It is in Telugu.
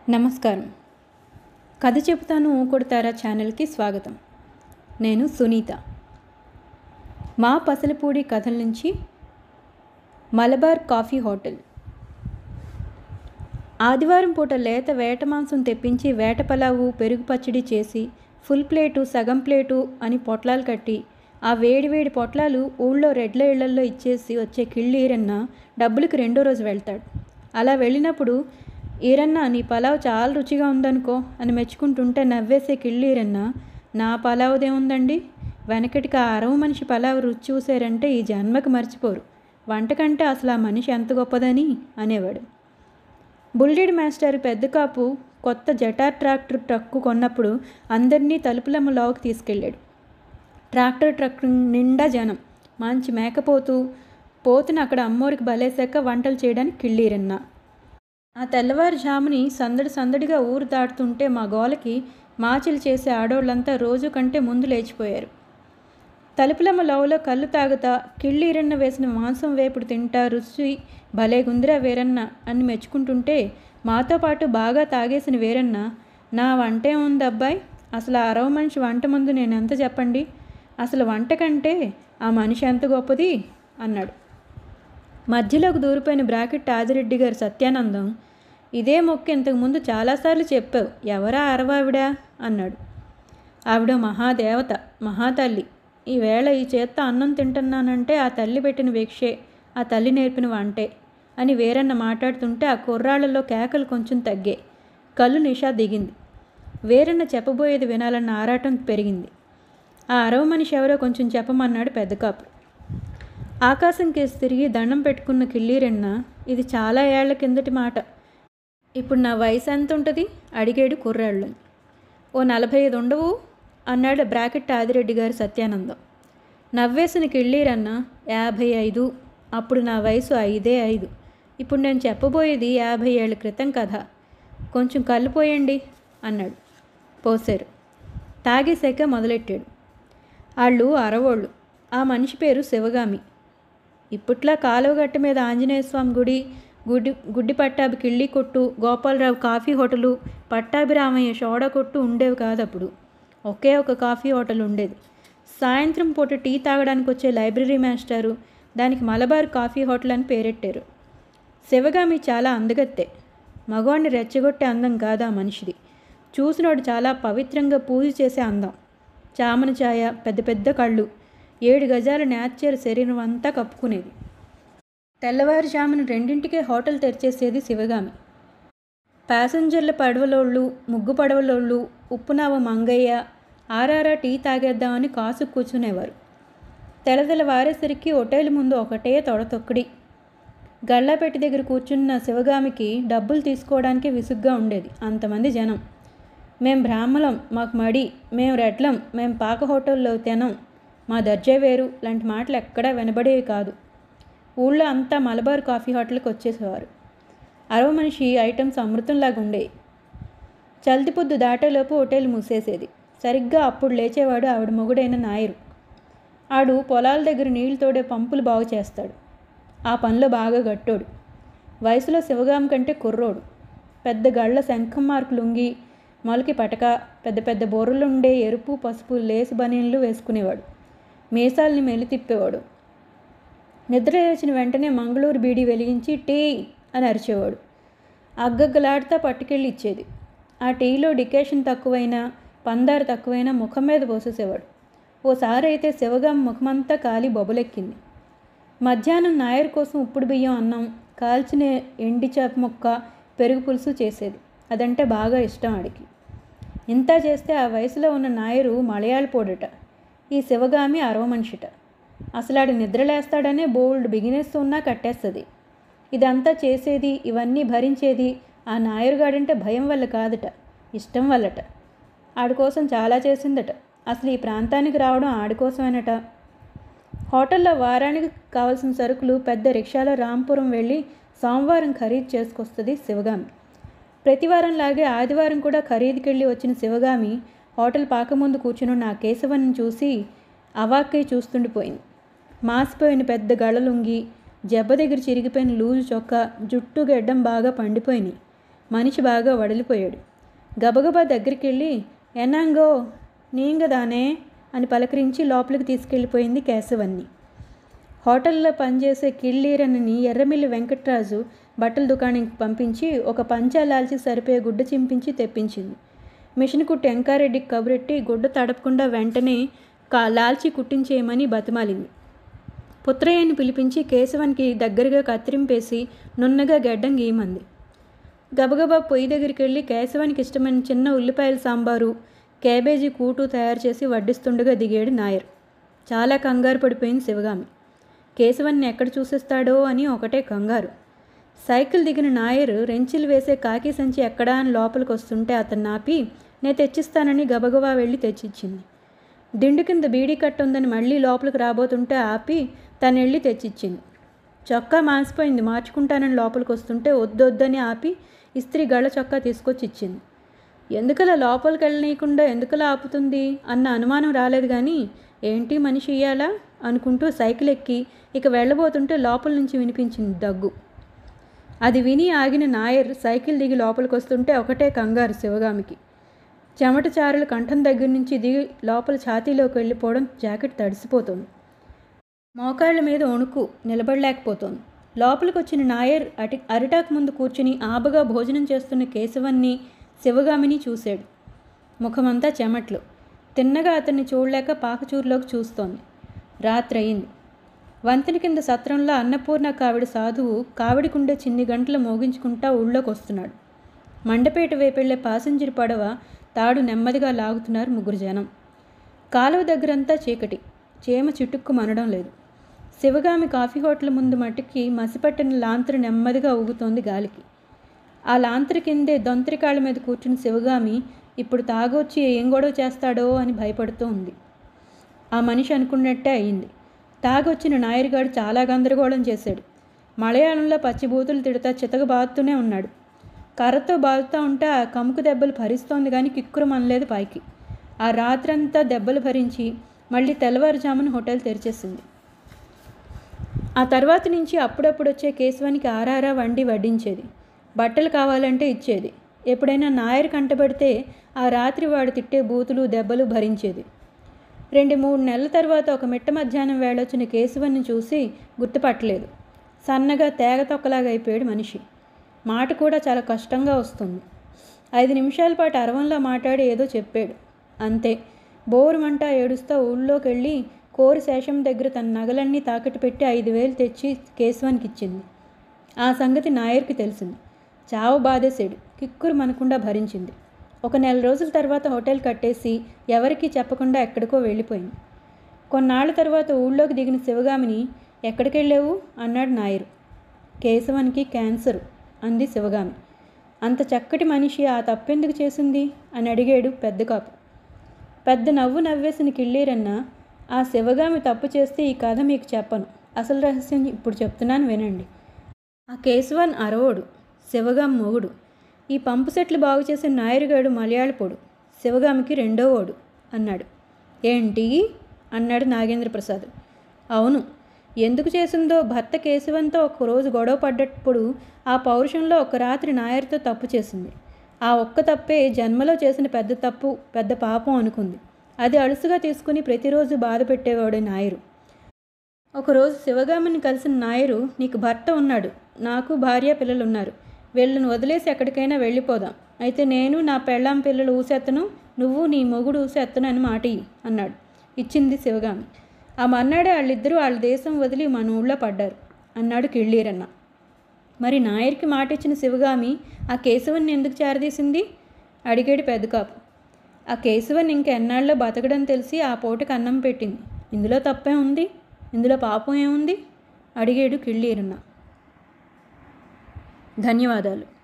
నమస్కారం కథ చెబుతాను కొడతారా ఛానల్కి స్వాగతం నేను సునీత మా పసలపూడి కథల నుంచి మలబార్ కాఫీ హోటల్ ఆదివారం పూట లేత వేట మాంసం తెప్పించి వేట పలావు పెరుగు పచ్చడి చేసి ఫుల్ ప్లేటు సగం ప్లేటు అని పొట్లాలు కట్టి ఆ వేడి వేడి పొట్లాలు ఊళ్ళో రెడ్ల ఇళ్లల్లో ఇచ్చేసి వచ్చే కిళ్ళి ఈరన్న డబ్బులకి రెండో రోజు వెళ్తాడు అలా వెళ్ళినప్పుడు ఈరన్న నీ పలావ్ చాలా రుచిగా ఉందనుకో అని మెచ్చుకుంటుంటే నవ్వేసే కిళ్ళి ఈరన్న నా పలావుదేముందండి వెనకటికి ఆ అరవ మనిషి పలావ్ రుచి చూసారంటే ఈ జన్మకి మర్చిపోరు వంటకంటే అసలు ఆ మనిషి ఎంత గొప్పదని అనేవాడు బుల్లెడ్ మాస్టర్ పెద్ద కాపు కొత్త జటార్ ట్రాక్టర్ ట్రక్కు కొన్నప్పుడు అందరినీ తలుపులమ్మ లోకి తీసుకెళ్ళాడు ట్రాక్టర్ ట్రక్ నిండా జనం మంచి మేకపోతూ పోతుని అక్కడ అమ్మోరికి బలేశాక వంటలు చేయడానికి కిళ్ళీరన్న ఆ తెల్లవారుజాముని సందడి సందడిగా ఊరు దాటుతుంటే మా గోలకి మాచిలు చేసే ఆడోళ్ళంతా రోజు కంటే ముందు లేచిపోయారు తలుపులమ్మ లవలో కళ్ళు తాగుతా కిళ్ళీరన్న వేసిన మాంసం వేపుడు తింటా రుచి భలే గుందిరా వీరన్న అని మెచ్చుకుంటుంటే మాతో పాటు బాగా తాగేసిన వీరన్న నా వంటే ఉంది అబ్బాయి అసలు ఆ అరవ మనిషి వంట ముందు నేను ఎంత చెప్పండి అసలు వంట కంటే ఆ మనిషి ఎంత గొప్పది అన్నాడు మధ్యలోకి దూరిపోయిన బ్రాకెట్ ఆదిరెడ్డి గారి సత్యానందం ఇదే మొక్క ఇంతకుముందు చాలాసార్లు చెప్పావు ఎవరా అరవావిడా అన్నాడు ఆవిడ మహాదేవత మహాతల్లి ఈవేళ ఈ చేత్తో అన్నం తింటున్నానంటే ఆ తల్లి పెట్టిన భిక్షే ఆ తల్లి నేర్పిన వంటే అని వేరన్న మాట్లాడుతుంటే ఆ కుర్రాళ్ళలో కేకలు కొంచెం తగ్గాయి కళ్ళు నిషా దిగింది వేరన్న చెప్పబోయేది వినాలన్న ఆరాటం పెరిగింది ఆ అరవ మనిషి ఎవరో కొంచెం చెప్పమన్నాడు పెద్ద కాపు ఆకాశం కేసి తిరిగి దండం పెట్టుకున్న కిళ్ళీరెన్న ఇది చాలా ఏళ్ల కిందటి మాట ఇప్పుడు నా వయసు ఎంత ఉంటుంది అడిగాడు కుర్రాళ్ళు ఓ నలభై ఐదు ఉండవు అన్నాడు బ్రాకెట్ ఆదిరెడ్డి గారి సత్యానందం నవ్వేసిన కిళ్ళీరన్న యాభై ఐదు అప్పుడు నా వయసు ఐదే ఐదు ఇప్పుడు నేను చెప్పబోయేది యాభై ఏళ్ళ క్రితం కథ కొంచెం కళ్ళు పోయండి అన్నాడు పోసారు తాగేశాక మొదలెట్టాడు వాళ్ళు అరవోళ్ళు ఆ మనిషి పేరు శివగామి ఇప్పట్లా కాలువగట్ట మీద ఆంజనేయ స్వామి గుడి గుడ్డి గుడ్డి పట్టాభి కిళ్ళి కొట్టు Gopalarao coffee hotel Pattabhiramayya soda కొట్టు ఉండేవి కాదు అప్పుడు ఒకే ఒక కాఫీ హోటల్ ఉండేది సాయంత్రం పూట టీ తాగడానికి వచ్చే లైబ్రరీ మాస్టారు దానికి మలబార్ కాఫీ హోటల్ అని పేరెట్టారు శివగామి చాలా అందగత్తే మగవాడిని రెచ్చగొట్టే అందం కాదు ఆ మనిషిది చూసినోడు చాలా పవిత్రంగా పూజ చేసే అందం చామన ఛాయ పెద్ద పెద్ద కళ్ళు ఏడు గజాల నేచర్ శరీరం అంతా కప్పుకునేది తెల్లవారుజామున రెండింటికే హోటల్ తెరిచేసేది శివగామి ప్యాసింజర్ల పడవలోళ్ళు ముగ్గు పడవలోళ్ళు ఉప్పునావ మంగయ్య ఆరారా టీ తాగేద్దామని కాసు కూర్చునేవారు తెలతెల వారేసరికి హోటల్ ముందు ఒకటే తొడతొక్కడి గళ్ళాపెట్టి దగ్గర కూర్చున్న శివగామికి డబ్బులు తీసుకోవడానికి విసుగ్గా ఉండేది అంతమంది జనం మేం బ్రాహ్మలం మాకు మడి మేము రెడ్లం మేం పాక హోటల్లో తినం మా దర్జా వేరు లాంటి మాటలు ఎక్కడా వినబడేవి కాదు ఊళ్ళో అంతా మలబార్ కాఫీ హోటల్కి వచ్చేసేవారు అరవ మనిషి ఐటమ్స్ అమృతంలాగా ఉండేవి చల్తిపొద్దు దాటేలోపు హోటల్ మూసేసేది సరిగ్గా అప్పుడు లేచేవాడు ఆవిడ మొగుడైన నాయరు ఆడు పొలాల దగ్గర నీళ్లు తోడే పంపులు బాగు చేస్తాడు ఆ పనిలో బాగా గట్టోడు వయసులో శివగాం కంటే కుర్రోడు పెద్ద గళ్ళ శంఖం మార్కు లుంగి మొలకి పటక పెద్ద పెద్ద బొర్రలుండే ఎరుపు పసుపు లేసు బనీన్లు వేసుకునేవాడు మీసాల్ని మెలి తిప్పేవాడు నిద్ర లేచిన వెంటనే మంగళూరు బీడీ వెలిగించి టీ అని అరిచేవాడు అగ్గగ్గలాడుతా పట్టుకెళ్ళి ఇచ్చేది ఆ టీలో డికేషన్ తక్కువైనా పందారు తక్కువైనా ముఖం మీద పోసేసేవాడు ఓసారి అయితే శివగాం ముఖమంతా కాలి బొబలెక్కింది మధ్యాహ్నం నాయర్ కోసం ఉప్పుడు బియ్యం అన్నం కాల్చిన ఎండి చేప ముక్క పెరుగు పులుసు చేసేది అదంటే బాగా ఇష్టం ఆడికి ఇంత చేస్తే ఆ వయసులో ఉన్న నాయరు మలయాళ పోడట ఈ శివగామి అరవ మనిషిట అసలు ఆడు నిద్రలేస్తాడనే బోల్డ్ బిగినెస్ ఉన్నా కట్టేస్తుంది ఇదంతా చేసేది ఇవన్నీ భరించేది ఆ నాయరుగాడంటే భయం వల్ల కాదట ఇష్టం వల్లట ఆడి కోసం చాలా చేసిందట అసలు ఈ ప్రాంతానికి రావడం ఆడి కోసమేనట హోటల్లో వారానికి కావాల్సిన సరుకులు పెద్ద రిక్షాలో రాంపురం వెళ్ళి సోమవారం ఖరీదు చేసుకొస్తుంది శివగామి ప్రతివారంలాగే ఆదివారం కూడా ఖరీదుకెళ్ళి వచ్చిన శివగామి హోటల్ పాక ముందు కూర్చుని నా కేశవన్ని చూసి అవాక్కై చూస్తుండిపోయింది మాసిపోయిన పెద్ద గళలుంగి జబ్బ దగ్గర చిరిగిపోయిన లూజు చొక్కా జుట్టు గెడ్డం బాగా పండిపోయినాయి మనిషి బాగా వడిలిపోయాడు గబగబా దగ్గరికి వెళ్ళి ఎన్నాంగో నీంగదానే అని పలకరించి లోపలికి తీసుకెళ్ళిపోయింది కేశవన్ని హోటల్లో పనిచేసే కిళ్ళీరని ఎర్రమిల్లి వెంకట్రాజు బట్టల దుకాణానికి పంపించి ఒక పంచా లాల్చి సరిపోయే గుడ్డ చింపించి తెప్పించింది మిషన్ కుట్టి ఎంకారెడ్డికి కబురెట్టి గుడ్డ తడపకుండా వెంటనే కా లాల్చి కుట్టించేయమని బతిమాలింది పుత్రయ్యని పిలిపించి కేశవన్కి దగ్గరగా కత్తిరింపేసి నున్నగా గడ్డం గీయమంది గబగబా పొయ్యి దగ్గరికి వెళ్ళి కేశవానికి ఇష్టమైన చిన్న ఉల్లిపాయల సాంబారు క్యాబేజీ కూటు తయారు చేసి వడ్డిస్తుండగా దిగాడు నాయర్ చాలా కంగారు పడిపోయింది శివగామి కేశవన్ని ఎక్కడ చూసేస్తాడో అని ఒకటే కంగారు సైకిల్ దిగిన నాయర్ రెంచిలు వేసే కాకి సంచి ఎక్కడా అని లోపలికి వస్తుంటే అతన్ని ఆపి నేను తెచ్చిస్తానని గబగబా వెళ్ళి తెచ్చిచ్చింది దిండు కింద బీడీ కట్ట ఉందని మళ్ళీ లోపలికి రాబోతుంటే ఆపి తను వెళ్ళి తెచ్చిచ్చింది చొక్కా మాసిపోయింది మార్చుకుంటానని లోపలికి వస్తుంటే వద్దొద్దని ఆపి ఇస్త్రీ గళ్ళ చొక్కా తీసుకొచ్చి ఇచ్చింది ఎందుకలా లోపలికి వెళ్ళనీయకుండా ఎందుకలా ఆపుతుంది అన్న అనుమానం రాలేదు కానీ ఏంటి మనిషి ఇయ్యాలా అనుకుంటూ సైకిల్ ఎక్కి ఇక వెళ్ళబోతుంటే లోపల నుంచి వినిపించింది దగ్గు అది విని ఆగిన నాయర్ సైకిల్ దిగి లోపలికి వస్తుంటే ఒకటే కంగారు శివగామికి చెమట చారులు కంఠం దగ్గర నుంచి దిగి లోపల ఛాతీలోకి వెళ్ళిపోవడం జాకెట్ తడిసిపోతుంది మోకాళ్ళ మీద వణుకు నిలబడలేకపోతోంది లోపలికి వచ్చిన నాయర్ అటి అరిటాకు ముందు కూర్చుని ఆబగా భోజనం చేస్తున్న కేశవన్ని శివగామిని చూశాడు ముఖమంతా చెమట్లు తిన్నగా అతన్ని చూడలేక పాకచూరులోకి చూస్తోంది రాత్రి అయింది వంతెన కింద సత్రంలో అన్నపూర్ణ కావిడి సాధువు కావిడికుండే చిన్ని గంటలు మోగించుకుంటా ఊళ్ళోకి వస్తున్నాడు మండపేట వైపెళ్లే పాసింజర్ పడవ తాడు నెమ్మదిగా లాగుతున్నారు ముగ్గురు జనం కాలువ దగ్గరంతా చీకటి చీమ చిటుక్కు మనడం లేదు శివగామి కాఫీ హోటల్ ముందు మట్టికి మసిపట్టిన లాంతరు నెమ్మదిగా ఊగుతోంది గాలికి ఆ లాంతరి కిందే దొంతరికాళ్ళ మీద కూర్చుని శివగామి ఇప్పుడు తాగొచ్చి ఏం గొడవ చేస్తాడో అని భయపడుతూ ఉంది ఆ మనిషి అనుకున్నట్టే అయింది తాగొచ్చిన నాయరుగాడు చాలా గందరగోళం చేశాడు మలయాళంలో పచ్చిబూతులు తిడతా చితకబాదుతూనే ఉన్నాడు కర్రతో బాదుతూ ఉంటే ఆ కముకు దెబ్బలు భరిస్తోంది కానీ కిక్కురు మనలేదు పైకి ఆ రాత్రంతా దెబ్బలు భరించి మళ్ళీ తెల్లవారుజామున హోటల్ తెరిచేసింది ఆ తర్వాత నుంచి అప్పుడప్పుడు వచ్చే కేశవానికి ఆరారా వండి వడ్డించేది బట్టలు కావాలంటే ఇచ్చేది ఎప్పుడైనా నాయర్ కంటబడితే ఆ రాత్రి వాడు తిట్టే బూతులు దెబ్బలు భరించేది రెండు మూడు నెలల తర్వాత ఒక మిట్ట మధ్యాహ్నం వేళొచ్చిన కేశవన్ని చూసి గుర్తుపట్టలేదు సన్నగా తేగ తొక్కలాగా అయిపోయాడు మనిషి మాట కూడా చాలా కష్టంగా వస్తుంది ఐదు నిమిషాల పాటు అరవంలో మాట్లాడి ఏదో చెప్పాడు అంతే బోరుమంట ఏడుస్తూ ఊళ్ళోకి వెళ్ళి కోరి శేషం దగ్గర తన నగలన్నీ తాకట్టు పెట్టి ఐదు వేలు తెచ్చి కేశవానికి ఇచ్చింది ఆ సంగతి నాయర్కి తెలిసింది చావు బాధేశాడు కిక్కురు మనకుండా భరించింది ఒక నెల రోజుల తర్వాత హోటల్ కట్టేసి ఎవరికీ చెప్పకుండా ఎక్కడికో వెళ్ళిపోయింది కొన్నాళ్ళ తర్వాత ఊళ్ళోకి దిగిన శివగామిని ఎక్కడికి వెళ్ళావు అన్నాడు నాయరు కేశవానికి క్యాన్సర్ అంది శివగామి అంత చక్కటి మనిషి ఆ తప్పెందుకు చేసింది అని అడిగాడు పెద్ద కాపు పెద్ద నవ్వు నవ్వేసిన కిళ్ళీరన్న ఆ శివగామి తప్పు చేస్తే ఈ కథ మీకు చెప్పను అసలు రహస్యం ఇప్పుడు చెప్తున్నాను వినండి ఆ కేశవన్ అరవోడు శివగాం మొగుడు ఈ పంపు సెట్లు బాగు చేసిన నాయరుగాడు మలయాళపోడు శివగామికి రెండో ఓడు అన్నాడు ఏంటి అన్నాడు నాగేంద్ర ప్రసాద్ అవును ఎందుకు చేసిందో భర్త కేశవంతో ఒక రోజు గొడవ పడ్డప్పుడు ఆ పౌరుషంలో ఒక రాత్రి నాయర్తో తప్పు చేసింది ఆ ఒక్క తప్పే జన్మలో చేసిన పెద్ద తప్పు పెద్ద పాపం అనుకుంది అది అలుసుగా తీసుకుని ప్రతిరోజు బాధ పెట్టేవాడు నాయరు ఒకరోజు శివగామిని కలిసిన నాయరు నీకు భర్త ఉన్నాడు నాకు భార్య పిల్లలు ఉన్నారు వీళ్ళని వదిలేసి ఎక్కడికైనా వెళ్ళిపోదాం అయితే నేను నా పెళ్ళాం పిల్లలు ఊసెత్తను నువ్వు నీ మొగుడు ఊసెత్తను అని మాట ఇయ్యి అన్నాడు ఇచ్చింది శివగామి ఆ మన్నాడే వాళ్ళిద్దరూ వాళ్ళ దేశం వదిలి మన ఊళ్ళో పడ్డారు అన్నాడు కిళ్ళీరన్న మరి నాయర్కి మాట ఇచ్చిన శివగామి ఆ కేశవన్ని ఎందుకు చేరదీసింది అడిగాడు పెద్దకాపు ఆ కేశవన్ ఇంక ఎన్నాళ్ళలో బతకడం తెలిసి ఆ పూటకి అన్నం పెట్టింది ఇందులో తప్పే ఉంది ఇందులో పాపం ఏముంది అడిగాడు కిళ్ళీరన్న ధన్యవాదాలు